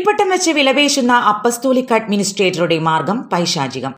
തിരുപ്പട്ടം വെച്ച് വിലപേശുന്ന അപ്പസ്തോലിക് അഡ്മിനിസ്ട്രേറ്ററുടെ മാർഗം പൈശാചികം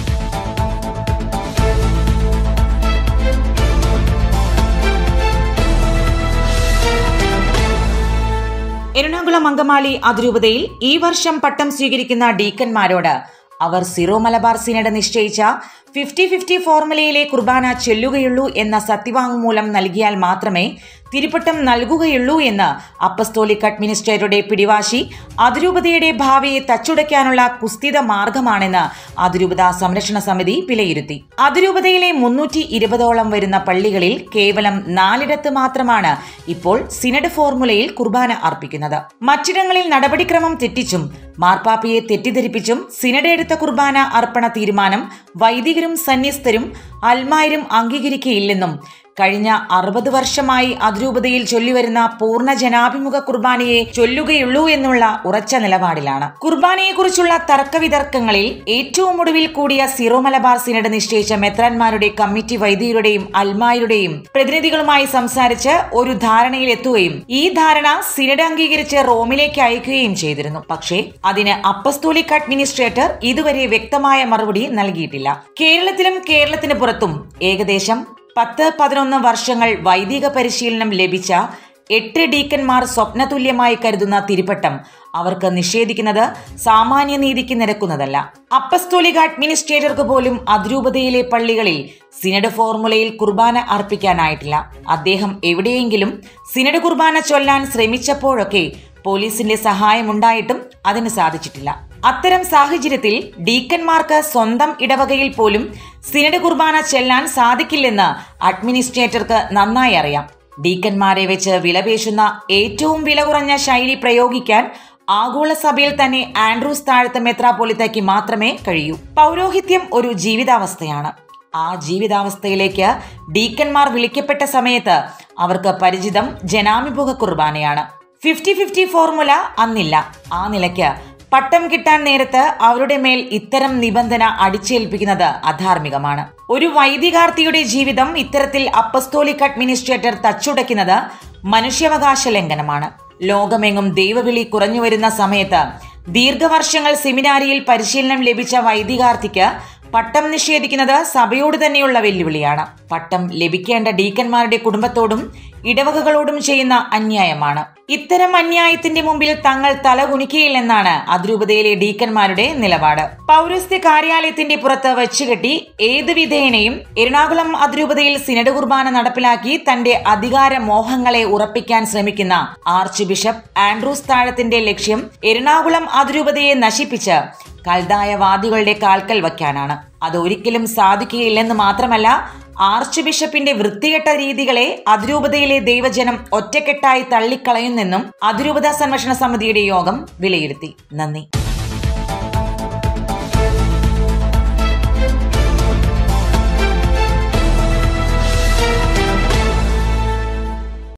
എറണാകുളം അങ്കമാലി അതിരൂപതയിൽ ഈ വർഷം പട്ടം സ്വീകരിക്കുന്ന ഡീക്കന്മാരോട് അവർ സിറോ മലബാർ സിനഡ് നിശ്ചയിച്ച ഫിഫ്റ്റി ഫിഫ്റ്റി ഫോർമുലയിലെ കുർബാന ചെല്ലുകയുള്ളൂ എന്ന സത്യവാങ്മൂലം നൽകിയാൽ മാത്രമേ തിരുപ്പട്ടം നൽകുകയുള്ളൂ എന്ന് അപ്പസ്തോലിക് അഡ്മിനിസ്ട്രേറ്ററുടെ പിടിവാശി അതിരൂപതയുടെ ഭാവിയെ തച്ചുടയ്ക്കാനുള്ള കുസ്തിത മാർഗമാണെന്ന് അതിരൂപത സംരക്ഷണ സമിതി വിലയിരുത്തി അതിരൂപതയിലെ മുന്നൂറ്റി ഇരുപതോളം വരുന്ന പള്ളികളിൽ കേവലം നാലിടത്ത് മാത്രമാണ് ഇപ്പോൾ സിനഡ് ഫോർമുലയിൽ കുർബാന അർപ്പിക്കുന്നത് മറ്റിടങ്ങളിൽ നടപടിക്രമം തെറ്റിച്ചും മാർപ്പാപ്പയെ തെറ്റിദ്ധരിപ്പിച്ചും സിനഡ് എടുത്ത കുർബാന അർപ്പണ തീരുമാനം വൈദികരും സന്യസ്തരും അൽമായരും അംഗീകരിക്കുകയില്ലെന്നും കഴിഞ്ഞ അറുപത് വർഷമായി അതിരൂപതയിൽ ചൊല്ലിവരുന്ന പൂർണ്ണ ജനാഭിമുഖ കുർബാനയെ ചൊല്ലുകയുള്ളൂ എന്നുള്ള ഉറച്ച നിലപാടിലാണ് കുർബാനയെക്കുറിച്ചുള്ള തർക്കവിതർക്കങ്ങളിൽ ഏറ്റവും ഒടുവിൽ കൂടിയ സിറോ മലബാർ സിനഡ് നിശ്ചയിച്ച മെത്രാന്മാരുടെ കമ്മിറ്റി വൈദികരുടെയും അൽമായരുടെയും പ്രതിനിധികളുമായി സംസാരിച്ച് ഒരു ധാരണയിലെത്തുകയും ഈ ധാരണ സിനഡ് അംഗീകരിച്ച് റോമിലേക്ക് അയക്കുകയും ചെയ്തിരുന്നു പക്ഷേ അതിന് അപ്പസ്തോലിക് അഡ്മിനിസ്ട്രേറ്റർ ഇതുവരെ വ്യക്തമായ മറുപടി നൽകിയിട്ടില്ല കേരളത്തിലും കേരളത്തിന് പുറത്തും ഏകദേശം പത്ത് പതിനൊന്ന് വർഷങ്ങൾ വൈദിക പരിശീലനം ലഭിച്ച എട്ട് ഡീക്കന്മാർ സ്വപ്നതുല്യമായി കരുതുന്ന തിരുപ്പട്ടം അവർക്ക് നിഷേധിക്കുന്നത് സാമാന്യ നീതിക്ക് നിരക്കുന്നതല്ല അപ്പസ്തോലിക അഡ്മിനിസ്ട്രേറ്റർക്ക് പോലും അതിരൂപതയിലെ പള്ളികളിൽ സിനഡ് ഫോർമുലയിൽ കുർബാന അർപ്പിക്കാനായിട്ടില്ല അദ്ദേഹം എവിടെയെങ്കിലും സിനഡ് കുർബാന ചൊല്ലാൻ ശ്രമിച്ചപ്പോഴൊക്കെ പോലീസിന്റെ സഹായമുണ്ടായിട്ടും അതിന് സാധിച്ചിട്ടില്ല അത്തരം സാഹചര്യത്തിൽ ഡീക്കന്മാർക്ക് സ്വന്തം ഇടവകയിൽ പോലും സിനഡ് കുർബാന ചെല്ലാൻ സാധിക്കില്ലെന്ന് അഡ്മിനിസ്ട്രേറ്റർക്ക് നന്നായി അറിയാം ഡീക്കന്മാരെ വെച്ച് വിലപേശുന്ന ഏറ്റവും വില കുറഞ്ഞ ശൈലി പ്രയോഗിക്കാൻ ആഗോള സഭയിൽ തന്നെ ആൻഡ്രൂസ് താഴത്തെ മെത്രാപോലിത്തയ്ക്ക് മാത്രമേ കഴിയൂ പൗരോഹിത്യം ഒരു ജീവിതാവസ്ഥയാണ് ആ ജീവിതാവസ്ഥയിലേക്ക് ഡീക്കന്മാർ വിളിക്കപ്പെട്ട സമയത്ത് അവർക്ക് പരിചിതം ജനാഭിമുഖ കുർബാനയാണ് ഫിഫ്റ്റി ഫിഫ്റ്റി ഫോർമുല അന്നില്ല ആ നിലയ്ക്ക് പട്ടം കിട്ടാൻ നേരത്ത് അവരുടെ മേൽ ഇത്തരം നിബന്ധന അടിച്ചേൽപ്പിക്കുന്നത് അധാർമികമാണ് ഒരു വൈദികാർത്ഥിയുടെ ജീവിതം ഇത്തരത്തിൽ അപ്പസ്തോലിക് അഡ്മിനിസ്ട്രേറ്റർ തച്ചുടയ്ക്കുന്നത് മനുഷ്യാവകാശ ലംഘനമാണ് ലോകമെങ്ങും ദൈവവിളി കുറഞ്ഞു വരുന്ന സമയത്ത് ദീർഘവർഷങ്ങൾ സെമിനാരിയിൽ പരിശീലനം ലഭിച്ച വൈദികാർത്ഥിക്ക് പട്ടം നിഷേധിക്കുന്നത് സഭയോട് തന്നെയുള്ള വെല്ലുവിളിയാണ് പട്ടം ലഭിക്കേണ്ട ഡീക്കന്മാരുടെ കുടുംബത്തോടും ഇടവകകളോടും ചെയ്യുന്ന അന്യായമാണ് ഇത്തരം അന്യായത്തിന്റെ മുമ്പിൽ തങ്ങൾ തലകുനിക്കുകയില്ലെന്നാണ് അതിരൂപതയിലെ ഡീക്കന്മാരുടെ നിലപാട് പൗരസ്ത്യ കാര്യാലയത്തിന്റെ പുറത്ത് വെച്ചുകെട്ടി ഏത് വിധേയനെയും എറണാകുളം അതിരൂപതയിൽ സിനഡ് കുർബാന നടപ്പിലാക്കി തന്റെ അധികാര മോഹങ്ങളെ ഉറപ്പിക്കാൻ ശ്രമിക്കുന്ന ആർച്ച് ബിഷപ്പ് ആൻഡ്രൂസ് താഴത്തിന്റെ ലക്ഷ്യം എറണാകുളം അതിരൂപതയെ നശിപ്പിച്ച് കൽതായവാദികളുടെ കാൽക്കൽ വയ്ക്കാനാണ് അതൊരിക്കലും സാധിക്കുകയില്ലെന്ന് മാത്രമല്ല ആർച്ച് ബിഷപ്പിന്റെ വൃത്തികെട്ട രീതികളെ അതിരൂപതയിലെ ദൈവജനം ഒറ്റക്കെട്ടായി തള്ളിക്കളയുന്നെന്നും അതിരൂപത സംരക്ഷണ സമിതിയുടെ യോഗം വിലയിരുത്തി നന്ദി